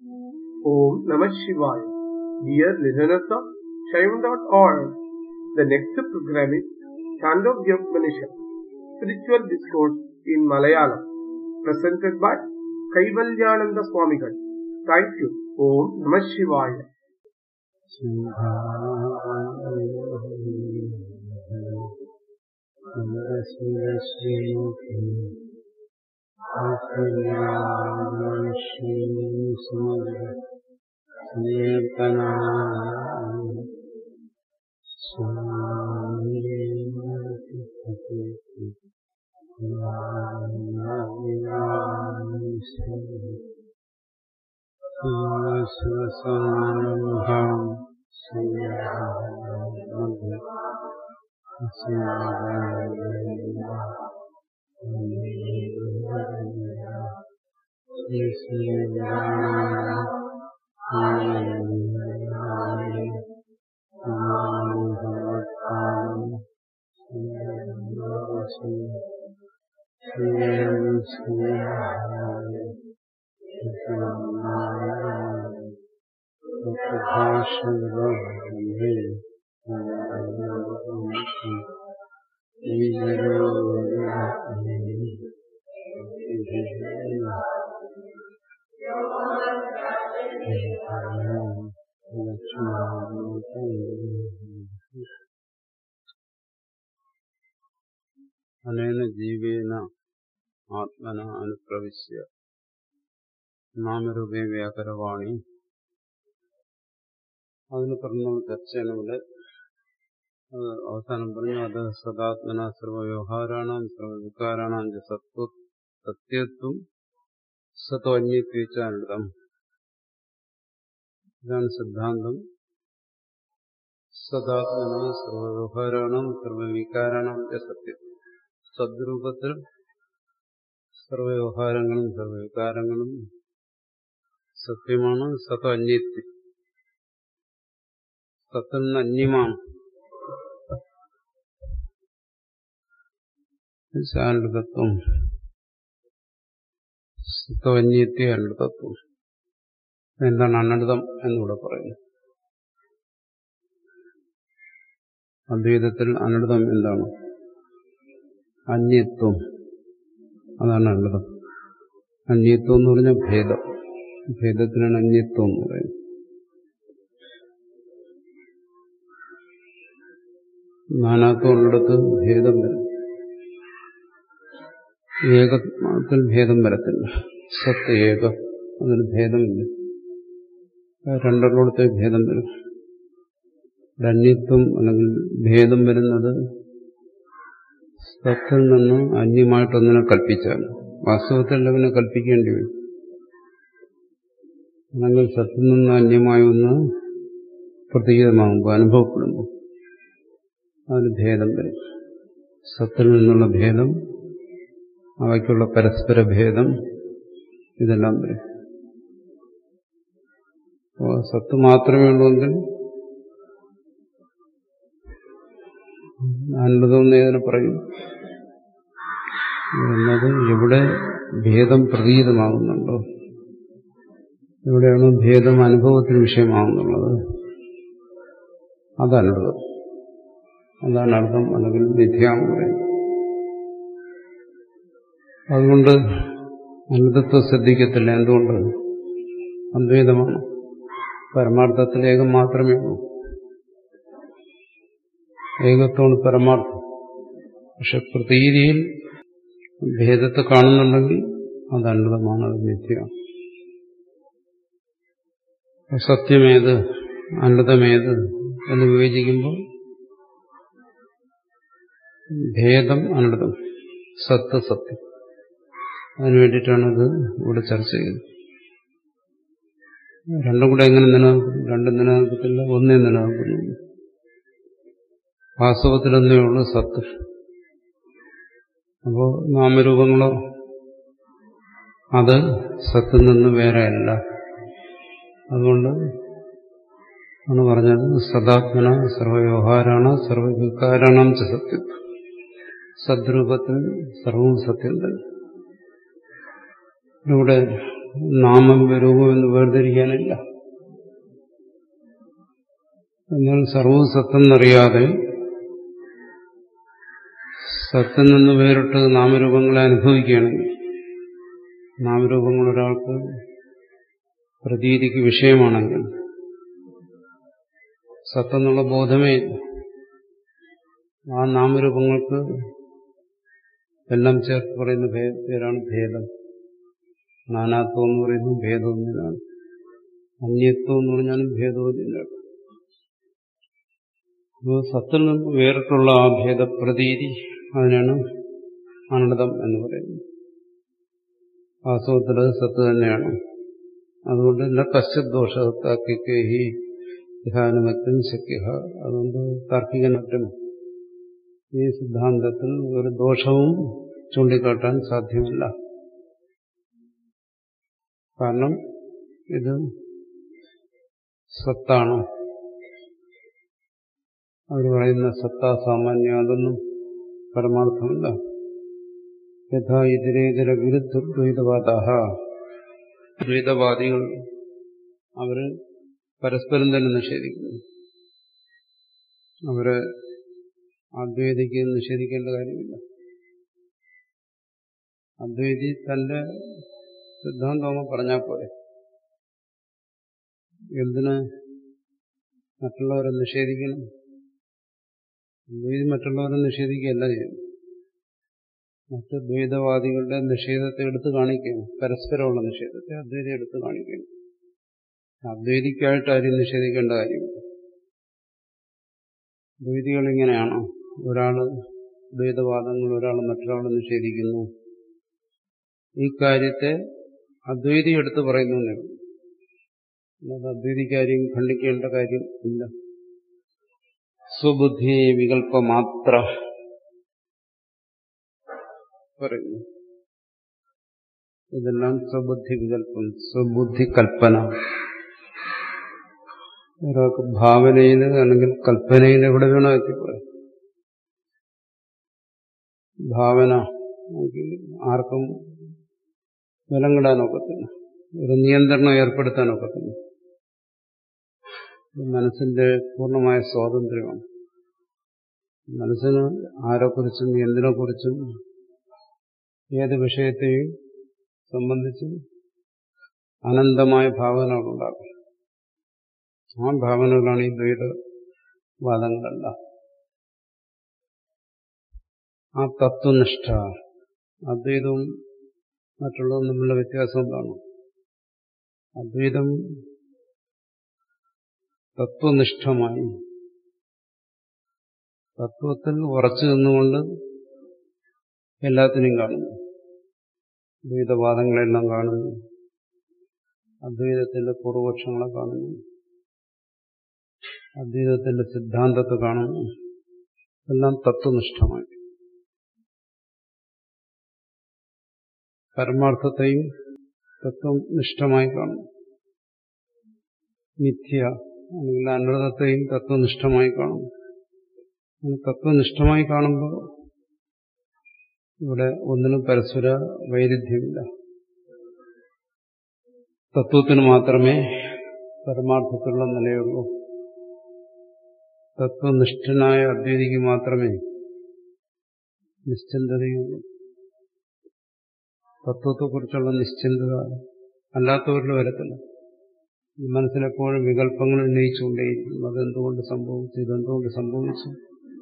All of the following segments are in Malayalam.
Om Namah Shivaya. Dear listeners of Shaivan.org, the next program is Chandogya Upanishad, Spiritual Discourse in Malayalam, presented by Kaivalyananda Swamigal. Thank you. Om Namah Shivaya. അനേന ജീവേന ആത്മന അനുപ്രവിശ്യ നാമരൂപേ വ്യാകരവാണി അതിന് പറഞ്ഞ ചർച്ചയാണ് ഇവിടെ അവസാനം പറഞ്ഞു അത് സദാത്മന സർവവ്യവഹാരാണാം സർവവികാരാണാം സത്വ സത്യത്വം സത്വന്യത്വം ഇതാണ് സിദ്ധാന്തം സദാത്മന സർവവ്യവഹാരാണാം സർവവികാരാണാം സത്യം സദ്രൂപത്തിൽ സർവവ്യവഹാരങ്ങളും സർവവികാരങ്ങളും സത്യമാണ് സത് അന്യത്വം സത്തിൽ നിന്ന് അന്യമാണ് ശാന്തതത്വം സത്വന്യത്വ അനൃതത്വം എന്താണ് അനൃതം എന്നിവിടെ പറയുന്നു അദ്വൈതത്തിൽ അനൃതം എന്താണ് അന്യത്വം അതാണ് അനൃതം അന്യത്വം എന്ന് പറഞ്ഞാൽ ഭേദം ഭേദത്തിനാണ് അന്യത്വം എന്ന് പറയുന്നത് നാനാത്വമുള്ളിടത്ത് ഭേദം വരും ഏകത്തിൽ ഭേദം വരത്തില്ല സത്ത് ഏകം അതിന് ഭേദമില്ല രണ്ടെണ്ണത്തെ ഭേദം വരും അന്യത്വം അല്ലെങ്കിൽ ഭേദം വരുന്നത് സത്തിൽ നിന്ന് അന്യമായിട്ടൊന്നിനെ കൽപ്പിച്ചാൽ വാസ്തവത്തിൽ അവനെ കൽപ്പിക്കേണ്ടി വരും അല്ലെങ്കിൽ സത്തിൽ നിന്ന് അന്യമായ ഒന്ന് പ്രതീതമാകുമ്പോൾ അനുഭവപ്പെടുമ്പോൾ അതിന് ഭേദം വരും സത്തിൽ നിന്നുള്ള ഭേദം അവയ്ക്കുള്ള പരസ്പര ഭേദം ഇതെല്ലാം വരും അപ്പോൾ സത്ത് മാത്രമേ ഉള്ളൂവെങ്കിൽ അനന്തമെന്ന് ഇതിനെ പറയും എന്നത് എവിടെ ഭേദം പ്രതീതമാകുന്നുണ്ടോ എവിടെയാണ് ഭേദം അനുഭവത്തിന് വിഷയമാകുന്നുള്ളത് അതനർത്ഥം അതാണ് അർത്ഥം അല്ലെങ്കിൽ വിദ്യാന്ന് പറയുന്നത് അതുകൊണ്ട് അനന്തത്വം ശ്രദ്ധിക്കത്തില്ല എന്തുകൊണ്ട് അദ്വൈതമാണ് പരമാർത്ഥത്തിൽ ഏകം മാത്രമേ ഉള്ളൂ ഏകത്വമാണ് പരമാർത്ഥം പക്ഷെ പ്രതീതിയിൽ ഭേദത്തെ കാണുന്നുണ്ടെങ്കിൽ അത് അനന്തമാണ് അത് മിഥ്യമാണ് സത്യമേത് അനന്തമേത് എന്ന് വിവേചിക്കുമ്പോൾ ഭേദം അനന്തം സത്ത് സത്യം അതിനു വേണ്ടിയിട്ടാണ് ഇത് ഇവിടെ ചർച്ച ചെയ്തത് രണ്ടും കൂടെ എങ്ങനെ നിലനിൽക്കും രണ്ടും നിലനിൽക്കത്തില്ല ഒന്നേ നിലനിൽക്കുന്നുള്ളൂ വാസ്തവത്തിലൊന്നേ ഉള്ളൂ സത്ത് അപ്പോൾ നാമരൂപങ്ങളോ അത് സത്തിൽ നിന്ന് വേറെയല്ല അതുകൊണ്ട് ആണ് പറഞ്ഞത് സദാത്മന സർവവ്യവഹാരാണ് സർവവികാരാണാം ച സത്യത്വം സദ്രൂപത്തിൽ സർവവും സത്യം തന്നെ ഇവിടെ നാമം രൂപം എന്ന് വേർതിരിക്കാനില്ല എന്നാൽ സർവവും സത്തെന്നറിയാതെ സത്തിൽ നിന്ന് വേറിട്ട് നാമരൂപങ്ങളെ അനുഭവിക്കുകയാണെങ്കിൽ നാമരൂപങ്ങൾ ഒരാൾക്ക് പ്രതീതിക്ക് വിഷയമാണെങ്കിൽ സത്തെന്നുള്ള ബോധമേ ഇല്ല ആ നാമരൂപങ്ങൾക്ക് എല്ലാം ചേർത്ത് പറയുന്ന പേരാണ് ഭേദം നാനാത്വം എന്ന് പറയുന്നത് ഭേദമൊന്നിനാണ് അന്യത്വം എന്ന് പറഞ്ഞാലും ഭേദമൊന്നിനാണ് അപ്പോൾ സത്തിൽ നിന്ന് വേറിട്ടുള്ള ആ ഭേദപ്രതീതി അതിനാണ് അനന്തം എന്ന് പറയുന്നത് വാസ്തവത്തിൽ അത് സത്ത് തന്നെയാണ് അതുകൊണ്ട് എല്ലാ കശ്ചദോഷത്താക്കി ധ്യാനമറ്റും ശക്യ അതുകൊണ്ട് താർക്കികനറ്റും ഈ സിദ്ധാന്തത്തിൽ ഒരു ദോഷവും ചൂണ്ടിക്കാട്ടാൻ സാധ്യമല്ല കാരണം ഇത് സത്താണ് അവർ പറയുന്ന സത്താ സാമാന്യം അതൊന്നും പരമാർത്ഥമല്ല യഥാ ഇതരേതര വിരുദ്ധ ദ്വൈതവാദ ദ്വൈതവാദികൾ അവര് പരസ്പരം തന്നെ നിഷേധിക്കുന്നു അവരെ അദ്വൈതിക്ക് നിഷേധിക്കേണ്ട കാര്യമില്ല അദ്വൈതി തന്റെ സിദ്ധാന്തമോ പറഞ്ഞാൽ പോലെ എന്തിന് മറ്റുള്ളവരെ നിഷേധിക്കണം അദ്വൈതി മറ്റുള്ളവരെ നിഷേധിക്കുകയല്ല ചെയ്യുന്നു മറ്റ് ദ്വൈതവാദികളുടെ നിഷേധത്തെ എടുത്തു കാണിക്കുകയാണ് പരസ്പരമുള്ള നിഷേധത്തെ അദ്വൈതി എടുത്തു കാണിക്കുകയാണ് അദ്വൈതിക്കായിട്ട് ആരും നിഷേധിക്കേണ്ട കാര്യമില്ല ദ്വൈതികൾ ഇങ്ങനെയാണ് ഒരാള് ദ്വൈതവാദങ്ങൾ ഒരാൾ മറ്റൊരാൾ നിഷേധിക്കുന്നു ഈ കാര്യത്തെ അദ്വൈതി എടുത്ത് പറയുന്നു അല്ലാതെ അദ്വൈതിക്കാര്യം ഖണ്ഡിക്കേണ്ട കാര്യം ഇല്ല സ്വബുദ്ധി വികല്പമാത്ര പറയുന്നു ഇതെല്ലാം സ്വബുദ്ധി വികല്പം സ്വബുദ്ധി കൽപ്പന ഒരാൾക്ക് ഭാവനയിൽ അല്ലെങ്കിൽ കൽപ്പനയിൽ എവിടെ വേണോ എത്തിപ്പോയി ഭാവന ആർക്കും വിലങ്ങിടാനൊക്കത്തില്ല ഒരു നിയന്ത്രണം ഏർപ്പെടുത്താനൊക്കത്തില്ല മനസ്സിന്റെ പൂർണ്ണമായ സ്വാതന്ത്ര്യമാണ് മനസ്സിന് ആരെക്കുറിച്ചും എന്തിനെക്കുറിച്ചും ഏത് വിഷയത്തെയും സംബന്ധിച്ച് അനന്തമായ ഭാവനകളുണ്ടാകും ആ ഭാവനകളാണ് ഈ ദ്വൈതവാദങ്ങളല്ല ആ തത്വനിഷ്ഠ അദ്വൈതവും മറ്റുള്ളതും തമ്മിലുള്ള വ്യത്യാസം എന്താണ് അദ്വൈതം തത്വനിഷ്ഠമായി തത്വത്തിൽ ഉറച്ചു നിന്നുകൊണ്ട് എല്ലാത്തിനെയും കാണുന്നു ദ്വൈതവാദങ്ങളെല്ലാം കാണുന്നു അദ്വൈതത്തിന്റെ പൂർവപക്ഷങ്ങളെ കാണുന്നു അദ്വൈതത്തിന്റെ സിദ്ധാന്തത്തെ കാണുന്നു എല്ലാം തത്വനിഷ്ഠമായി പരമാർത്ഥത്തെയും തത്വനിഷ്ഠമായി കാണുന്നു മിഥ്യ അല്ലെങ്കിൽ അനൃതത്തെയും തത്വനിഷ്ഠമായി കാണുന്നു തത്വനിഷ്ഠമായി കാണുമ്പോൾ ഇവിടെ ഒന്നിനും പരസ്പര വൈരുദ്ധ്യമില്ല തത്വത്തിന് മാത്രമേ പരമാർത്ഥത്തിലുള്ള നിലയുള്ളൂ തത്വനിഷ്ഠനായ അദ്വൈതിക്ക് മാത്രമേ നിശ്ചിന്തതയുള്ളൂ തത്വത്തെക്കുറിച്ചുള്ള നിശ്ചിന്തത അല്ലാത്തവരിൽ വരത്തില്ല മനസ്സിലെപ്പോഴും വികല്പങ്ങൾ ഉന്നയിച്ചുകൊണ്ടേയിരിക്കും അതെന്തുകൊണ്ട് സംഭവിച്ചു ഇതെന്തുകൊണ്ട് സംഭവിച്ചു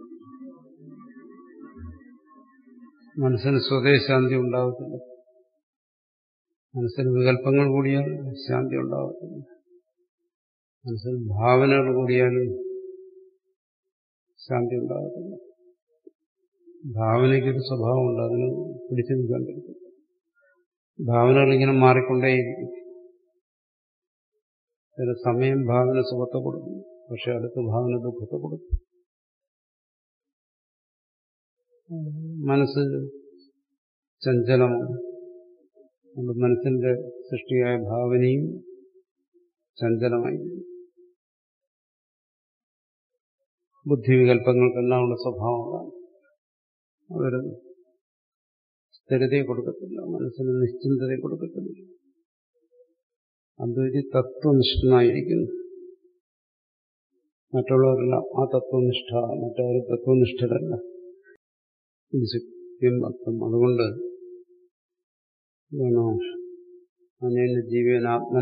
മനസ്സിന് സ്വദേശാന്തി ഉണ്ടാകത്തില്ല മനസ്സിന് വികല്പങ്ങൾ കൂടിയാൽ ശാന്തി ഉണ്ടാകത്തില്ല മനസ്സിൽ ഭാവനകൾ കൂടിയാലും ശാന്തി ഉണ്ടാകത്തില്ല ഭാവനയ്ക്കൊരു സ്വഭാവമുണ്ട് അതിന് പിടിച്ചു നിൽക്കാൻ പറ്റും ഭാവനകൾ ഇങ്ങനെ മാറിക്കൊണ്ടേയിരിക്കും ചില സമയം ഭാവന സുഖത്തെ കൊടുക്കും പക്ഷെ അടുത്ത ഭാവന ദുഃഖത്തെ കൊടുക്കും മനസ്സ് ചഞ്ചലമാണ് നമ്മുടെ മനസ്സിന്റെ സൃഷ്ടിയായ ഭാവനയും ചഞ്ചലമായി ബുദ്ധിവികല്പങ്ങൾക്കെല്ലാം ഉള്ള സ്വഭാവങ്ങളാണ് അവർ സ്ഥിരതയെ കൊടുക്കത്തില്ല മനസ്സിന് നിശ്ചിന്തതയെ കൊടുക്കത്തില്ല അദ്വൈതി തത്വനിഷ്ഠനായിരിക്കുന്നു മറ്റുള്ളവരെല്ലാം ആ തത്വനിഷ്ഠ മറ്റാരും തത്വനിഷ്ഠരല്ല ഇത് സത്യം അർത്ഥം അതുകൊണ്ട് വേണോ അനേന ജീവനാത്മന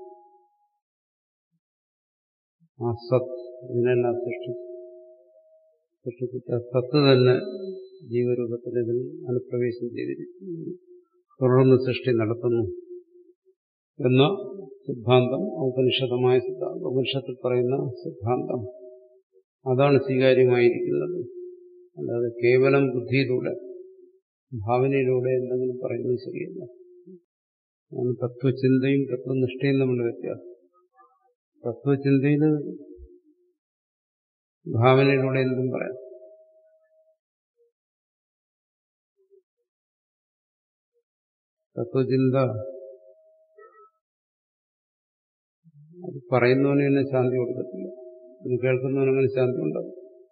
ആ സത് ഇതിനെല്ലാം സൃഷ്ടിച്ചു സൃഷ്ടിച്ചിട്ട് സത്ത് തന്നെ ജീവരൂപത്തിൽ ഇതിൽ അനുപ്രവേശം ചെയ്തിരിക്കുന്നു തുടർന്ന് സൃഷ്ടി നടത്തുന്നു എന്ന സിദ്ധാന്തം ഔപനിഷതമായ സിദ്ധാന്തം ഉപനിഷത്തിൽ പറയുന്ന സിദ്ധാന്തം അതാണ് സ്വീകാര്യമായിരിക്കുന്നത് അല്ലാതെ കേവലം ബുദ്ധിയിലൂടെ ഭാവനയിലൂടെ എന്തെങ്കിലും പറയുന്നത് ശരിയല്ല ആണ് തത്വചിന്തയും തത്വനിഷ്ഠയും തമ്മിൽ വ്യത്യാസം തത്വചിന്തയിൽ ഭാവനയിലൂടെ എന്തും പറയാം തത്വചിന്ത അത് പറയുന്നവന് തന്നെ ശാന്തി കൊടുക്കത്തില്ല ഇത് കേൾക്കുന്നവനങ്ങനെ ശാന്തി ഉണ്ടാകും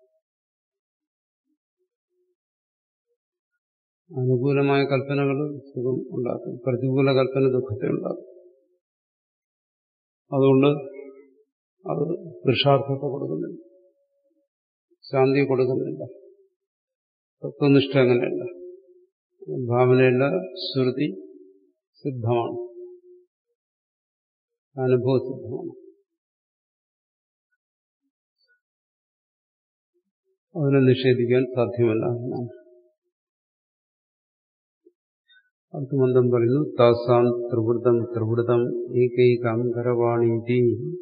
അനുകൂലമായ കൽപ്പനകൾ സുഖം ഉണ്ടാക്കും പ്രതികൂല കൽപ്പന ദുഃഖത്തെ ഉണ്ടാക്കും അതുകൊണ്ട് അത് പുരുഷാർത്ഥത്തെ കൊടുക്കുന്നില്ല ശാന്തി കൊടുക്കുന്നില്ല തത്വനിഷ്ഠ അങ്ങനെയല്ല ഭാവനയല്ല ശ്രുതി സിദ്ധമാണ് അനുഭവസിദ്ധമാണ് അതിനെ നിഷേധിക്കാൻ സാധ്യമല്ല എന്നാണ് അടുത്ത മന്ദം പറയുന്നു താസാം ത്രിവൃതം ത്രിവൃതം ഏകൈകം കരവാണീതി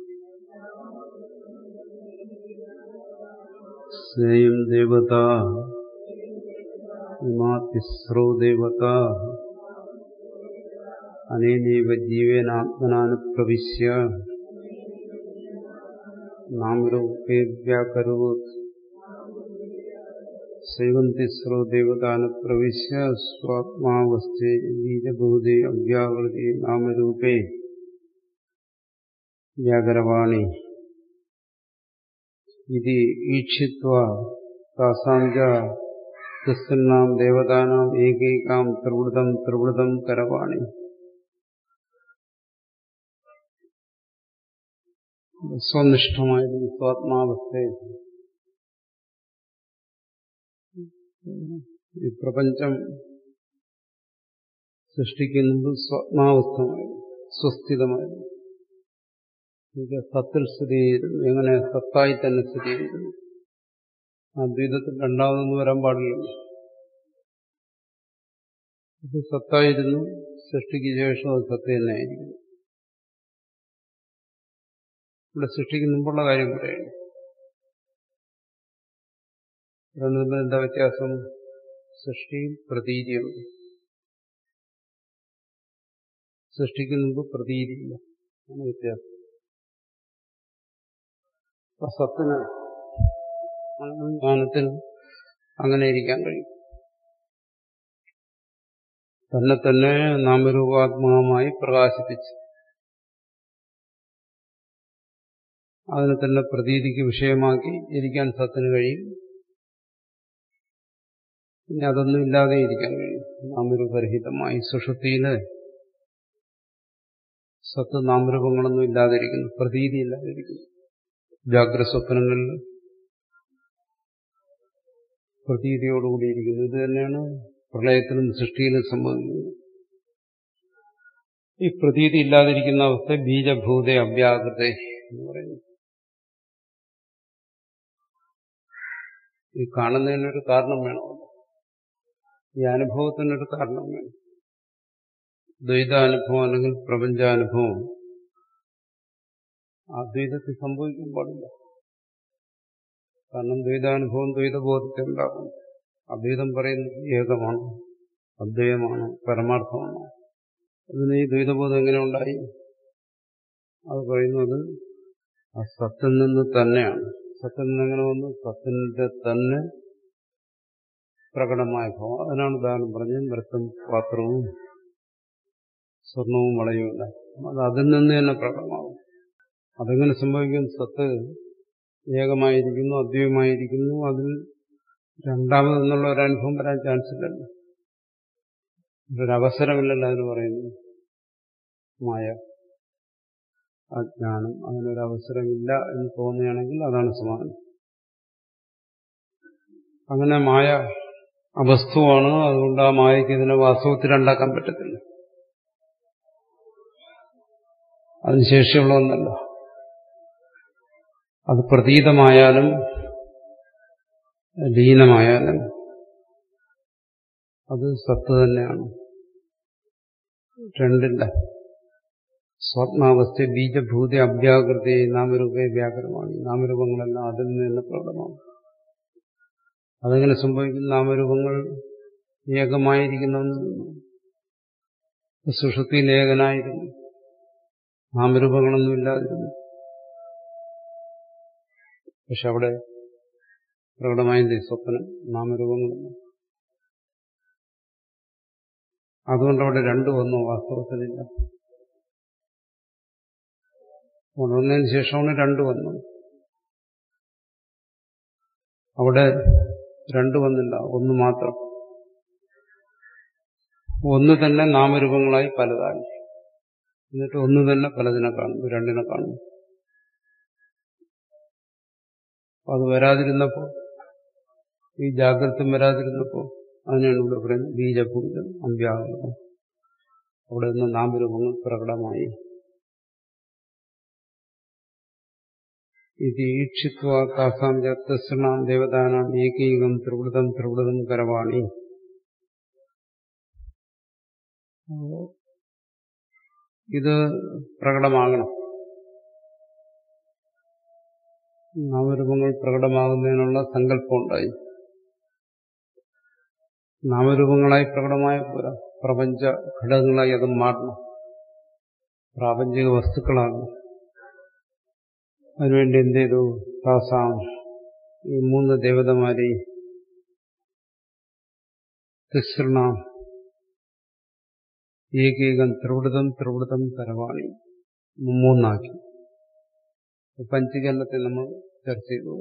സ്നേയം ദേവത ഇമാതിസ്രോ ദേവത അനേനൈവ ജീവേനാത്മനാനുപ്രവിശ്യ നാമരൂപേ വ്യാകരോത് സൈവന്തിസ്രോ ദേവതാനുപ്രവിശ്യ സ്വാത്മാവസ്ഥേ ബീജഭൂതി അവ്യാകൃതി നാമരൂപേ വ്യാകരവാണി ഇത് ഈക്ഷിത്വ താസാഞ്ച ക്രിസ്തുനാം ദേവതാനാം ഏകൈകാം ത്രിവൃതം ത്രിവൃതം കരവാണി സ്വനിഷ്ഠമായിരുന്നു സ്വാത്മാവസ്ഥയെ ഈ പ്രപഞ്ചം സൃഷ്ടിക്കുന്നത് സ്വപ്നാവസ്ഥമായിരുന്നു സ്വസ്ഥിതമായിരുന്നു ഇത് സത്തിൽ സ്ഥിതി ചെയ്തിരുന്നു എങ്ങനെ സത്തായി തന്നെ സ്ഥിതി ചെയ്തിരുന്നു അദ്വൈതത്തിൽ രണ്ടാമതൊന്നും വരാൻ പാടില്ല ഇത് സത്തായിരുന്നു സൃഷ്ടിക്ക് ശേഷം അത് സത്ത് തന്നെ ആയിരിക്കുന്നു ഇവിടെ സൃഷ്ടിക്ക് മുമ്പുള്ള കാര്യം കൂടെയാണ് രണ്ടും എന്താ വ്യത്യാസം സൃഷ്ടിയും പ്രതീതിയുണ്ട് സൃഷ്ടിക്ക് മുമ്പ് പ്രതീതിയില്ല ആണ് വ്യത്യാസം അപ്പൊ സത്തിന് ജ്ഞാനത്തിന് അങ്ങനെ ഇരിക്കാൻ കഴിയും തന്നെ തന്നെ നാമരൂപാത്മകമായി പ്രകാശിപ്പിച്ച് അതിനെ തന്നെ പ്രതീതിക്ക് വിഷയമാക്കി ഇരിക്കാൻ സത്തിന് കഴിയും പിന്നെ അതൊന്നും ഇല്ലാതെ ഇരിക്കാൻ കഴിയും നാമരൂപരഹിതമായി സുഷുപ്തിയില് സത്ത് നാമരൂപങ്ങളൊന്നും ഇല്ലാതിരിക്കുന്നു പ്രതീതി ഇല്ലാതിരിക്കുന്നു ജാഗ്രത സ്വപ്നങ്ങളിൽ പ്രതീതിയോടുകൂടിയിരിക്കുന്നു ഇത് തന്നെയാണ് പ്രളയത്തിലും സൃഷ്ടിയിലും സംഭവിക്കുന്നത് ഈ പ്രതീതി ഇല്ലാതിരിക്കുന്ന അവസ്ഥ ബീജഭൂത അവ്യാകൃത എന്ന് പറയുന്നു ഈ കാണുന്നതിനൊരു കാരണം വേണമല്ലോ ഈ അനുഭവത്തിനൊരു കാരണം വേണം ദ്വൈതാനുഭവം അല്ലെങ്കിൽ പ്രപഞ്ചാനുഭവം അദ്വൈതത്തിൽ സംഭവിക്കാൻ പാടില്ല കാരണം ദ്വൈതാനുഭവം ദ്വൈതബോധത്തെ ഉണ്ടാക്കും അദ്വൈതം പറയുന്നത് ഏകമാണ് അദ്വൈതമാണ് പരമാർത്ഥമാണ് അതിന് ഈ ദ്വൈതബോധം എങ്ങനെ ഉണ്ടായി അത് പറയുന്നത് ആ സത്തിൽ നിന്ന് തന്നെയാണ് സത്തിൽ നിന്ന് എങ്ങനെ വന്നു സത്തിന്റെ തന്നെ പ്രകടമായ ഭാവം അതിനാണ് ഉദാഹരണം പറഞ്ഞത് നൃത്തം പാത്രവും സ്വർണവും വളയുമില്ല അത് അതിൽ നിന്ന് തന്നെ പ്രകടമാകും അതെങ്ങനെ സംഭവിക്കും സത്ത് ഏകമായിരിക്കുന്നു അദ്വൈതമായിരിക്കുന്നു അതിൽ രണ്ടാമതെന്നുള്ള ഒരു അനുഭവം വരാൻ ചാൻസ് ഇല്ലല്ലോ ഒരവസരമില്ലല്ലോ അതിന് പറയുന്നു മായ അജ്ഞാനം അതിനൊരു അവസരമില്ല എന്ന് തോന്നുകയാണെങ്കിൽ അതാണ് സമാധാനം അങ്ങനെ മായ അവസ്തുവാണ് അതുകൊണ്ട് ആ മായയ്ക്ക് ഇതിനെ വാസ്തവത്തിലുണ്ടാക്കാൻ പറ്റത്തില്ല അതിന് ശേഷിയുള്ള ഒന്നല്ല അത് പ്രതീതമായാലും ലീനമായാലും അത് സത്ത് തന്നെയാണ് രണ്ടില്ല സ്വപ്നാവസ്ഥ ബീജഭൂതി അവ്യാകൃതി നാമരൂപേ വ്യാകരമാണ് നാമരൂപങ്ങളെല്ലാം അതിൽ നിന്ന് പ്രകടമാണ് അതെങ്ങനെ സംഭവിക്കും നാമരൂപങ്ങൾ ഏകമായിരിക്കുന്ന സുഷുതിയിൽ ഏകനായിരുന്നു നാമരൂപങ്ങളൊന്നും ഇല്ലാതിരുന്നു പക്ഷെ അവിടെ പ്രകടമായത് സ്വപ്നം നാമരൂപങ്ങളൊന്നും അതുകൊണ്ട് അവിടെ രണ്ടു വന്നു വാസ്തവത്തിലില്ല ഉണർന്നതിന് ശേഷമാണ് രണ്ട് വന്നു അവിടെ രണ്ട് വന്നില്ല ഒന്ന് മാത്രം ഒന്ന് തന്നെ നാമരൂപങ്ങളായി പലതായി എന്നിട്ട് ഒന്ന് തന്നെ പലതിനെ കാണുന്നു രണ്ടിനെ കാണുന്നു അത് വരാതിരുന്നപ്പോ ഈ ജാഗ്രത വരാതിരുന്നപ്പോ അതിനാണ് ഇവിടെ പറയുന്നത് ബീജപൂജം അമ്പ്യാകൃതം അവിടെ നിന്ന് നാമരൂപങ്ങൾ പ്രകടമായി ഇത് ഈക്ഷിത്വ താസാം ജത്തസ്രണാം ദേവതാനാം ഏകീകം ത്രിവൃതം ത്രിവൃതം കരവാണി ഇത് പ്രകടമാകണം നാമരൂപങ്ങൾ പ്രകടമാകുന്നതിനുള്ള സങ്കല്പം ഉണ്ടായി നാമരൂപങ്ങളായി പ്രകടമായ പോരാ പ്രപഞ്ച ഘടകങ്ങളായി അത് മാറണം പ്രാപഞ്ചിക വസ്തുക്കളാകണം അതിനുവേണ്ടി എന്ത് ചെയ്തു താസാം ഈ മൂന്ന് ദേവതമാരെ തിസൃണ ഏകീകം ത്രിവൃതം ത്രിവൃതം തരവാണി മൂന്നാക്കി പഞ്ചീകരണത്തെ നമ്മൾ ചർച്ച ചെയ്തു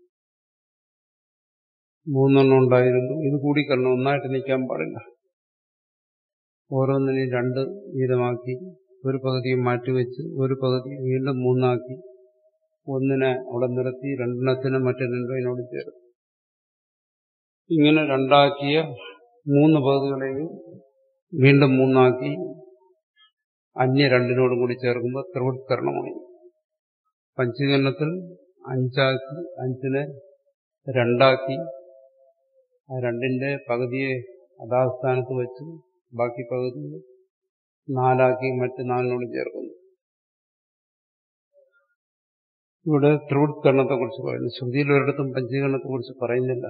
മൂന്നെണ്ണം ഉണ്ടായിരുന്നു ഇത് കൂടിക്കരണം ഒന്നായിട്ട് നിൽക്കാൻ പാടില്ല ഓരോന്നിനെയും രണ്ട് വീതമാക്കി ഒരു പകുതിയും മാറ്റിവെച്ച് ഒരു പകുതി വീണ്ടും മൂന്നാക്കി ഒന്നിനെ അവിടെ നിർത്തി രണ്ടെണ്ണത്തിന് മറ്റു രണ്ടിനോട് ചേർത്ത് ഇങ്ങനെ രണ്ടാക്കിയ മൂന്ന് പകുതികളെയും വീണ്ടും മൂന്നാക്കി അന്യ രണ്ടിനോടും കൂടി ചേർക്കുമ്പോൾ ത്രിവൃത്കരണമായി പഞ്ചീകരണത്തിൽ അഞ്ചാക്കി അഞ്ചിനെ രണ്ടാക്കി ആ രണ്ടിന്റെ പകുതിയെ അതാസ്ഥാനത്ത് വെച്ച് ബാക്കി പകുതി നാലാക്കി മറ്റ് നാലിനോട് ചേർക്കുന്നു ഇവിടെ ത്രിവൃത്കരണത്തെ കുറിച്ച് പറയുന്നു ശ്രുതിയിൽ ഒരിടത്തും പഞ്ചീകരണത്തെ കുറിച്ച് പറയുന്നില്ല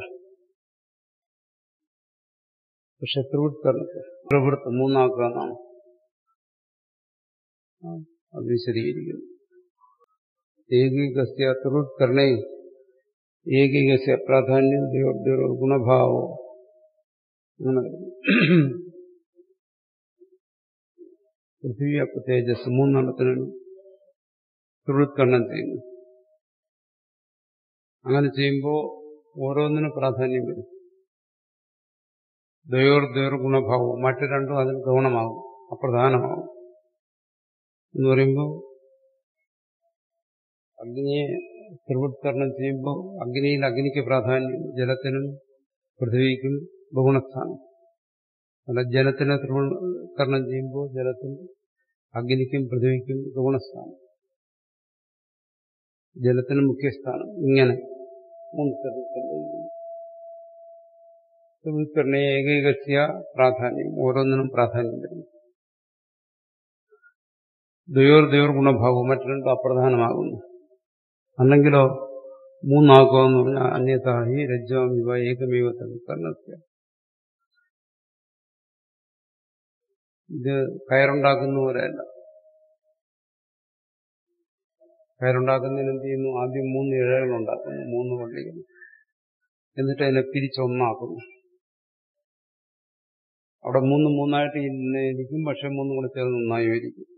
പക്ഷെ ത്രിവൃത്കരണത്തെ പ്രവൃത്തി മൂന്നാക്കുക എന്നാണ് അത് വിശദീകരിക്കുന്നു ഏകീകസ്യ ത്രിവൃത്കരണേ ഏകീകസ്യ പ്രാധാന്യം ദേവോദ്യോ ഗുണഭാവോ അങ്ങനെ പൃഥ്വി അപ്പൊ തേജസ് മൂന്നെണ്ണത്തിനാണ് ത്രിവൃത്കരണം ചെയ്യുന്നു അങ്ങനെ ചെയ്യുമ്പോൾ ഓരോന്നിനും പ്രാധാന്യം വരും ദ്വയോർ ദ്വയോർ ഗുണഭാവവും മറ്റു രണ്ടും അതിന് ഗൗണമാകും അപ്രധാനമാകും എന്ന് പറയുമ്പോൾ അഗ്നിയെ ത്രിവൃത്കരണം ചെയ്യുമ്പോൾ അഗ്നിയിൽ അഗ്നിക്ക് പ്രാധാന്യം ജലത്തിനും പൃഥ്വിക്കും ബഹുണസ്ഥാനം അല്ല ജലത്തിനെ ത്രിവൃത്കരണം ചെയ്യുമ്പോൾ ജലത്തിന് അഗ്നിക്കും പൃഥ്വിക്കും ഗുണസ്ഥാനം ജലത്തിന് മുഖ്യസ്ഥാനം ഇങ്ങനെ മൂന്ന് ത്രിവൃത്കരണ ഏകൈകസ്യ പ്രാധാന്യം ഓരോന്നിനും പ്രാധാന്യം വരുന്നു ദ്വയോർ ദ്വയോർ ഗുണഭാവം മറ്റു രണ്ടും അപ്രധാനമാകുന്നു അല്ലെങ്കിലോ മൂന്നാക്കുക എന്ന് പറഞ്ഞാൽ അന്യത ഹി രജ്ജാമിവ ഏകമേവ തൽക്കരണസ്യ ഇത് കയറുണ്ടാക്കുന്ന പോലെയല്ല കയറുണ്ടാക്കുന്നതിന് എന്ത് ചെയ്യുന്നു ആദ്യം മൂന്ന് ഇഴകൾ ഉണ്ടാക്കുന്നു മൂന്ന് വള്ളികൾ എന്നിട്ട് അതിനെ പിരിച്ചൊന്നാക്കുന്നു അവിടെ മൂന്ന് മൂന്നായിട്ട് ഇരിക്കും പക്ഷെ മൂന്നും കൂടെ ചേർന്ന് ഒന്നായി ഇരിക്കും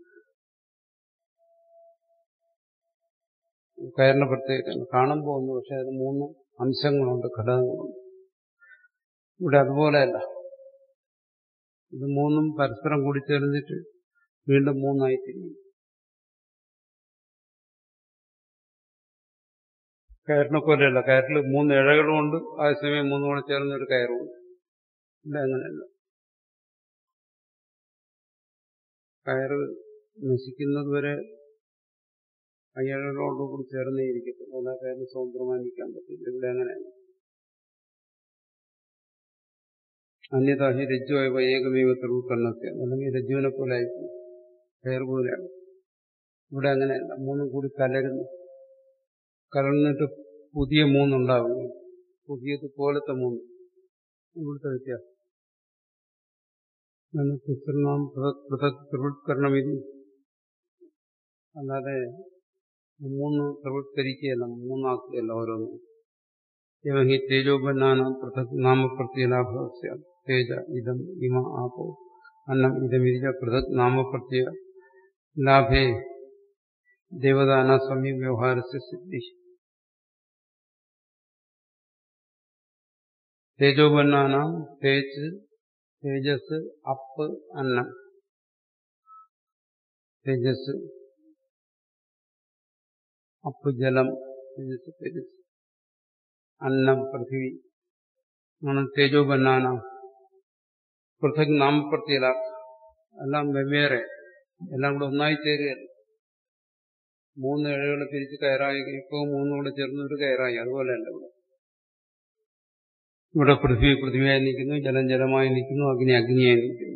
കയറിന്റെ പ്രത്യേകത കാണുമ്പോൾ ഒന്ന് പക്ഷെ അത് മൂന്ന് അംശങ്ങളുണ്ട് ഘടകങ്ങളുണ്ട് ഇവിടെ അതുപോലെയല്ല ഇത് മൂന്നും പരസ്പരം കൂടി ചേർന്നിട്ട് വീണ്ടും മൂന്നായി തിരിയും കയറിനെ പോലെയല്ല കയറിൽ മൂന്ന് ഇഴകളുമുണ്ട് അതേസമയം മൂന്നും കൂടെ ചേർന്ന ഒരു കയറുമുണ്ട് ഇല്ല അങ്ങനെയല്ല കയറ് നശിക്കുന്നത് വരെ അയ്യകളോടുകൂടി ചേർന്നേ ഇരിക്കത്തുള്ളൂ അല്ല കയറിന് സ്വതന്ത്രമായി നിൽക്കാൻ പറ്റില്ല ഇവിടെ അങ്ങനെയല്ല അന്യതാഹി രജ്ജുവായ ഏകമേവത്തിൽ ഉൾക്കണ്ണത്തെ അല്ലെങ്കിൽ രജ്ജുവിനെ പോലെ ആയിരിക്കും കയർ പോലെയാണ് ഇവിടെ അങ്ങനെയല്ല മൂന്നും കൂടി കലരുന്നു കലർന്നിട്ട് പുതിയ മൂന്നുണ്ടാകുന്നു പുതിയത് പോലത്തെ മൂന്ന് ഇവിടുത്തെ വ്യത്യാസം തിസൃണാം പൃഥക് പ്രവൃത്കരണമിതി അല്ലാതെ മൂന്ന് പ്രവൃത്തിരിക്കുകയല്ല മൂന്നാക്കുകയല്ല ഓരോന്നും എവഹി തേജോപന്നാന പൃഥക് നാമപ്രത്യലാഭസ്യ തേജ ഇതം ഇമ ആപോ അന്നം ഇതമിരിച്ച പൃഥക് നാമപ്രത്യ ലാഭേ ദേവദാന സമീ വ്യവഹാരസ്യ സിദ്ധി തേജോപന്നാന തേജ് തേജസ് അപ്പ് അന്നം തേജസ് അപ്പ് ജലം തേജസ് തേജസ് അന്നം പൃഥ്വി ആണ് തേജോപന്നാന പൃഥക് നാമപ്രത്യല എല്ലാം വെവ്വേറെ എല്ലാം കൂടെ ഒന്നായി ചേരുകയല്ല മൂന്ന് ഇഴകൾ തിരിച്ച് കയറായി ഇപ്പോൾ മൂന്നും കൂടെ ചേർന്ന് ഒരു കയറായി അതുപോലെയല്ല ഇവിടെ ഇവിടെ പൃഥ്വി പൃഥ്വിയായി നിൽക്കുന്നു ജലം ജലമായി നിൽക്കുന്നു അഗ്നി അഗ്നിയായി നിൽക്കുന്നു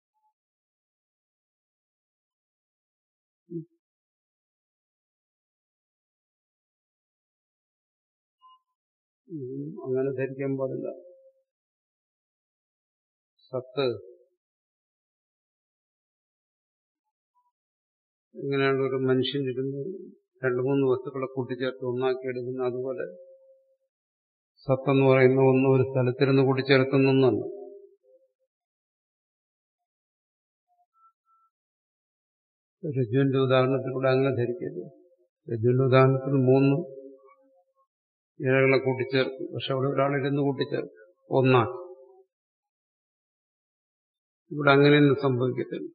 അങ്ങനെ ധരിക്കാൻ പാടില്ല സത്ത് ഇങ്ങനെയാണ് ഒരു മനുഷ്യനിരുന്ന് രണ്ടു മൂന്ന് വസ്തുക്കളെ കൂട്ടിച്ചേർത്ത് ഒന്നാക്കി എടുക്കുന്ന അതുപോലെ സത്തെന്ന് പറയുന്ന ഒന്നും ഒരു സ്ഥലത്തിരുന്ന് കൂട്ടിച്ചേർത്തുന്നൊന്നല്ല രജുവിന്റെ ഉദാഹരണത്തിലൂടെ അങ്ങനെ ധരിക്കരുത് രജുവിന്റെ ഉദാഹരണത്തിൽ മൂന്ന് ഇഴകളെ കൂട്ടിച്ചേർക്കും പക്ഷെ അവിടെ ഒരാളിരുന്ന് കൂട്ടിച്ചേർക്കും ഒന്നാക്കി ഇവിടെ അങ്ങനെയൊന്നും സംഭവിക്കത്തില്ല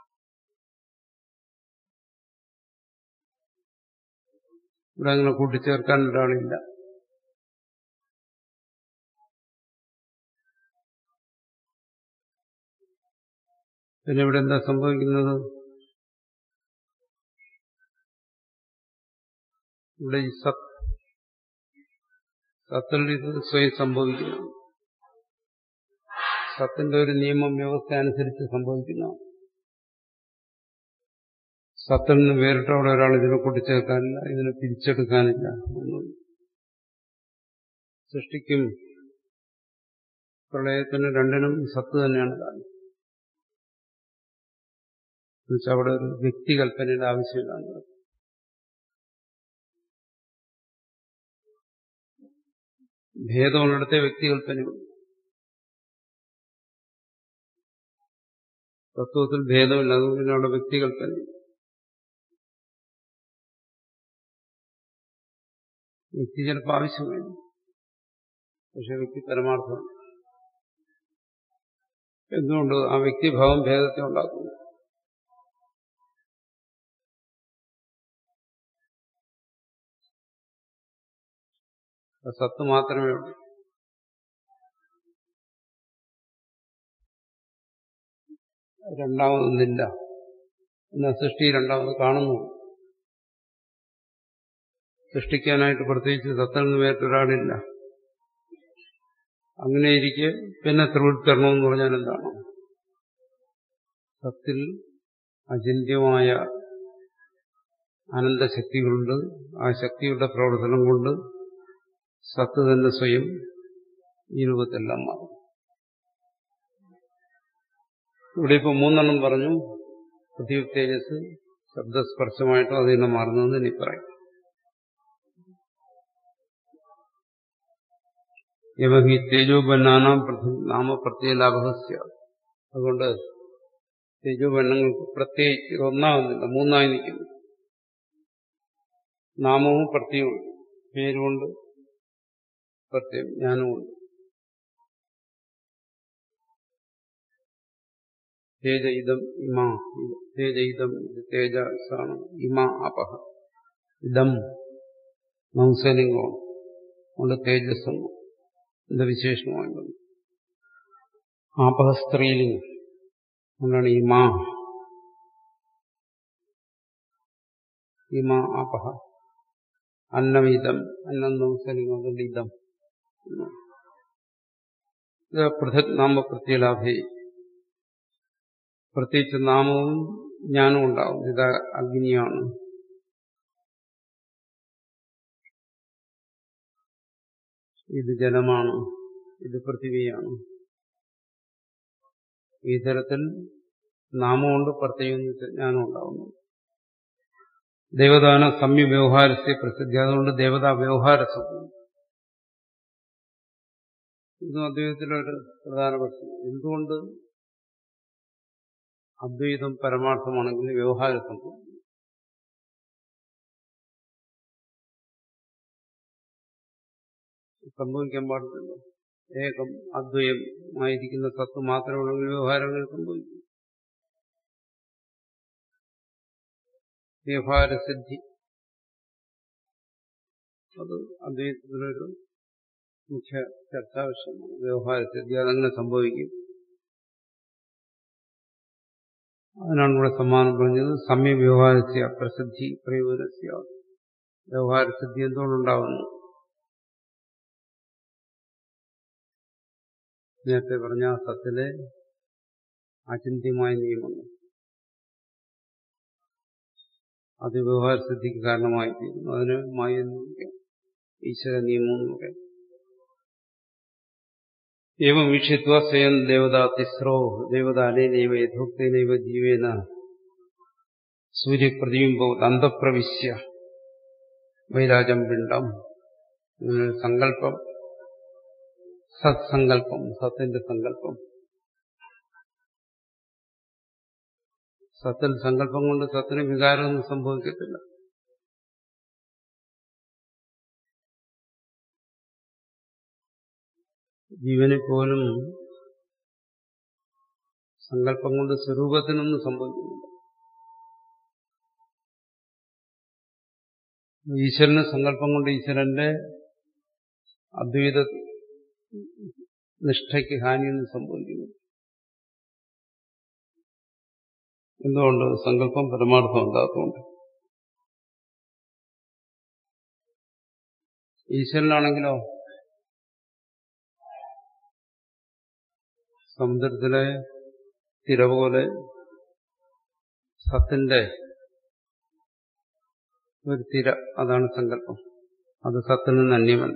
ഇവിടെ അങ്ങനെ കൂട്ടിച്ചേർക്കാൻ ഒരാളില്ല പിന്നെ ഇവിടെ എന്താ സംഭവിക്കുന്നത് ഇവിടെ ഈ സത്ത് സത്തിൽ ഇത് സ്വയം സംഭവിക്കുന്നു സത്തിന്റെ ഒരു നിയമം വ്യവസ്ഥ അനുസരിച്ച് സംഭവിക്കുന്നതാണ് സത്തിൽ നിന്ന് വേറിട്ട് അവിടെ ഒരാൾ ഇതിനെ കൂട്ടിച്ചേർക്കാനില്ല ഇതിനെ പിരിച്ചെടുക്കാനില്ല ഒന്നും സൃഷ്ടിക്കും പ്രളയത്തിന് രണ്ടിനും സത്ത് തന്നെയാണ് കാരണം എന്നുവെച്ചാൽ അവിടെ ഒരു വ്യക്തികൽപ്പനയുടെ ആവശ്യമില്ല ഭേദമുള്ളിടത്തെ വ്യക്തികൽപ്പനയുണ്ട് തത്വത്തിൽ ഭേദമില്ല അതുകൊണ്ട് പിന്നെ അവിടെ വ്യക്തികൽപ്പന വ്യക്തി ചിലപ്പോൾ ആവശ്യമില്ല പക്ഷെ വ്യക്തി പരമാർത്ഥമാണ് എന്തുകൊണ്ട് ആ വ്യക്തിഭാവം ഭേദത്തെ ഉണ്ടാക്കുന്നു സത്ത് മാത്രമേ ഉള്ളൂ രണ്ടാമതൊന്നില്ല എന്നാൽ സൃഷ്ടി രണ്ടാമത് കാണുന്നു സൃഷ്ടിക്കാനായിട്ട് പ്രത്യേകിച്ച് സത്തിൽ നിന്ന് വേറൊരാളില്ല അങ്ങനെ ഇരിക്കെ പിന്നെ ത്രിവൃത്കരണം എന്ന് പറഞ്ഞാൽ എന്താണ് സത്തിൽ അചിന്യമായ അനന്തശക്തികളുണ്ട് ആ ശക്തിയുടെ പ്രവർത്തനം കൊണ്ട് സത്ത് തന്നെ സ്വയം ഈ രൂപത്തെല്ലാം മാറും ഇവിടെ ഇപ്പൊ മൂന്നെണ്ണം പറഞ്ഞു പൃഥ്വി തേജസ് ശബ്ദസ്പർശമായിട്ടും അത് തന്നെ മാറുന്നതെന്ന് ഇനി പറയും യമഹി തേജോപന്നാനാം നാമപ്രത്യലാഭസ്യ അതുകൊണ്ട് തേജോപന്നങ്ങൾക്ക് പ്രത്യേകിച്ച് ഒന്നാകുന്നില്ല മൂന്നായി നിൽക്കുന്നു നാമവും പ്രത്യവും പേരുകൊണ്ട് പ്രത്യം ജ്ഞാനമുണ്ട് തേജ ഇതം ഇമ തേജ ഇതം ഇത് തേജസാണ് ഇമ അപഹ ഇതം നംസലിംഗമാണ് അതുകൊണ്ട് തേജസ്സും ഇത് വിശേഷണമായി വന്നു ആപഹ സ്ത്രീലിംഗം അതുകൊണ്ടാണ് ഈ മാ ഈ മാ ആപഹ അന്നമിതം അന്നം നംസലിംഗം അതുകൊണ്ട് ഇതം ഇത് പൃഥക് നാമ പ്രത്യലാഭേ പ്രത്യേകിച്ച് നാമവും ജ്ഞാനവും ഉണ്ടാവും ഇത് അഗ്നിയാണ് ഇത് ജലമാണ് ഇത് പൃഥിവിയാണ് ഈ തരത്തിൽ നാമമുണ്ട് പ്രത്യേകം ജ്ഞാനം ഉണ്ടാവുന്നു ദേവദാന സമ്യ വ്യവഹാരത്തെ പ്രസിദ്ധി അതുകൊണ്ട് ദേവതാ വ്യവഹാര സ്വപ്നം ഇതും അദ്വൈതത്തിലൊരു പ്രധാന പ്രശ്നം എന്തുകൊണ്ട് അദ്വൈതം പരമാർത്ഥമാണെങ്കിൽ വ്യവഹാര സംഭവം സംഭവിക്കാൻ പാടില്ലല്ലോ ഏകം അദ്വയമായിരിക്കുന്ന സത്ത് മാത്രമുള്ളെങ്കിൽ വ്യവഹാരങ്ങൾ സംഭവിക്കും വ്യവഹാരസിദ്ധി അത് അദ്വൈതത്തിലൊരു മുഖ്യ ചർച്ചാ വിഷയമാണ് വ്യവഹാരസിദ്ധി അതങ്ങനെ സംഭവിക്കും അതിനാണ് ഇവിടെ സമ്മാനം പറഞ്ഞത് സമ്യ വ്യവഹാരസ്യ പ്രസിദ്ധി പ്രയോജനസ്യ വ്യവഹാരസിദ്ധി എന്തുകൊണ്ടുണ്ടാവുന്നു നേരത്തെ പറഞ്ഞ ആ സത്തിലെ അചിന്ത്യമായ നിയമങ്ങൾ അത് വ്യവഹാരസിദ്ധിക്ക് കാരണമായി തീരുന്നു അതിന് മായ എന്ന് പറയാം ഈശ്വര നിയമം എന്ന് പറയാം ഏവം വീക്ഷിത്വ സ്വയം ദേവതാ തിസ്രോ ദേവതാനേനൈവ യഥോക്തേനൈവ ജീവേന സൂര്യപ്രതിബിംബോ അന്തപ്രവിശ്യ വൈരാജം പിണ്ഡം ഇങ്ങനൊരു സങ്കല്പം സത്സങ്കല്പം സത്തിന്റെ സങ്കല്പം സത്തിൽ സങ്കല്പം കൊണ്ട് സത്തിന് വികാരമൊന്നും സംഭവിക്കത്തില്ല ജീവനെ പോലും സങ്കല്പം കൊണ്ട് സ്വരൂപത്തിനൊന്നും സംഭവിക്കുന്നില്ല ഈശ്വരന് സങ്കല്പം കൊണ്ട് ഈശ്വരന്റെ അദ്വൈത നിഷ്ഠയ്ക്ക് ഹാനിയൊന്നും സംഭവിക്കുന്നു എന്തുകൊണ്ട് സങ്കല്പം പരമാർത്ഥം ഉണ്ടാക്കുന്നുണ്ട് ഈശ്വരനാണെങ്കിലോ സമുദ്രത്തിലെ തിര പോലെ സത്തിന്റെ ഒരു തിര അതാണ് സങ്കല്പം അത് സത്തിൽ നിന്ന് അന്യമല്ല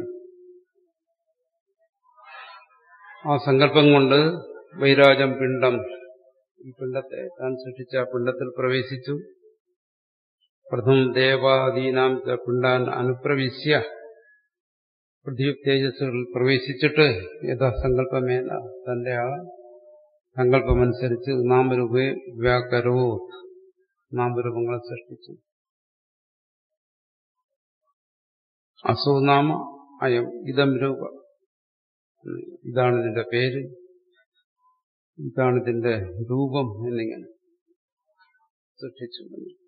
ആ സങ്കല്പം കൊണ്ട് വൈരാജം പിണ്ഡം ഈ പിണ്ഡത്തെ താൻ സൃഷ്ടിച്ച ആ പിണ്ഡത്തിൽ പ്രവേശിച്ചു പ്രഥമ ദേവാദീനാം പിണ്ടാൻ അനുപ്രവിശ്യ പൃഥ്വി തേജസ്സുകളിൽ പ്രവേശിച്ചിട്ട് യഥാസങ്കല്പമേന തന്റെ ആ സങ്കല്പമനുസരിച്ച് നാമരൂപേ വ്യാകരോ നാമരൂപങ്ങളെ സൃഷ്ടിച്ചു അസോ നാമ അയം ഇതം രൂപ ഇതാണ് ഇതിന്റെ പേര് ഇതാണ് ഇതിന്റെ രൂപം എന്നിങ്ങനെ സൃഷ്ടിച്ചു